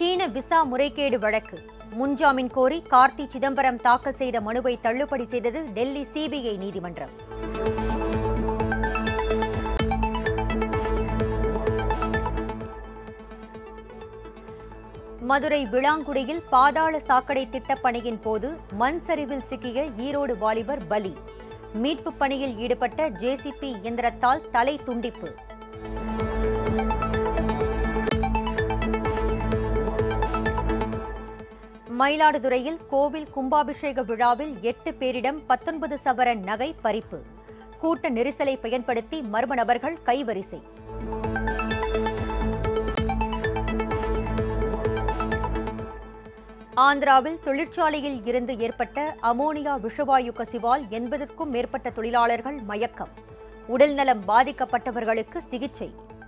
சீன விசா முறைகேடு வழக்கு முன்ஜாமீன் கோரி கார்த்தி சிதம்பரம் தாக்கல் செய்த மனுவை தள்ளுபடி செய்தது டெல்லி சிபிஐ நீதிமன்றம் மதுரை விளாங்குடியில் பாதாள சாக்கடை திட்டப்பணியின் போது மண் சரிவில் சிக்கிய ஈரோடு வாலிபர் பலி மீட்புப் பணியில் ஈடுபட்ட ஜேசிபி இயந்திரத்தால் தலை துண்டிப்பு மயிலாடுதுறையில் கோவில் கும்பாபிஷேக விழாவில் எட்டு பேரிடம் பத்தொன்பது சவரன் நகை பறிப்பு கூட்ட நெரிசலை பயன்படுத்தி மர்ம நபர்கள் கைவரிசை ஆந்திராவில் தொழிற்சாலையில் இருந்து ஏற்பட்ட அமோனியா விஷவாயு கசிவால் எண்பதற்கும் மேற்பட்ட தொழிலாளர்கள் மயக்கம் உடல்நலம் பாதிக்கப்பட்டவர்களுக்கு சிகிச்சை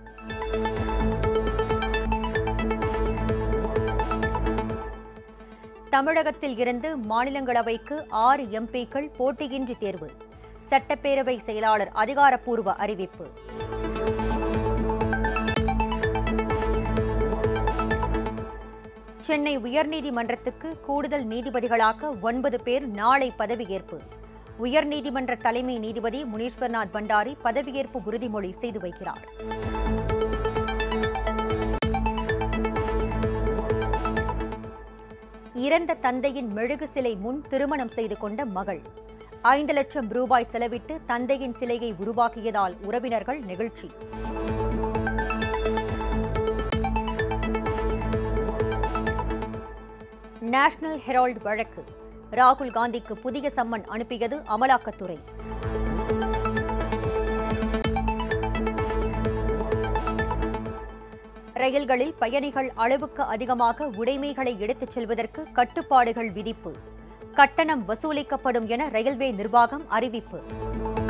தமிழகத்தில் இருந்து மாநிலங்களவைக்கு ஆறு எம்பிக்கள் போட்டியின்றி தேர்வு சட்டப்பேரவை செயலாளர் அதிகாரப்பூர்வ அறிவிப்பு சென்னை உயர்நீதிமன்றத்துக்கு கூடுதல் நீதிபதிகளாக ஒன்பது பேர் நாளை பதவியேற்பு உயர்நீதிமன்ற தலைமை நீதிபதி முனீஸ்வர்நாத் பண்டாரி பதவியேற்பு உறுதிமொழி செய்து வைக்கிறார் இறந்த தந்தையின் மெழுகு சிலை முன் திருமணம் செய்து கொண்ட மகள் ஐந்து லட்சம் ரூபாய் செலவிட்டு தந்தையின் சிலையை உருவாக்கியதால் உறவினர்கள் நெகிழ்ச்சி நேஷனல் ஹெரால்டு வழக்கு ராகுல் காந்திக்கு புதிய சம்மன் அனுப்பியது அமலாக்கத்துறை ரயில்களில் பயணிகள் அளவுக்கு அதிகமாக உடைமைகளை எடுத்துச் செல்வதற்கு கட்டுப்பாடுகள் விதிப்பு கட்டணம் வசூலிக்கப்படும் என ரயில்வே நிர்வாகம் அறிவிப்பு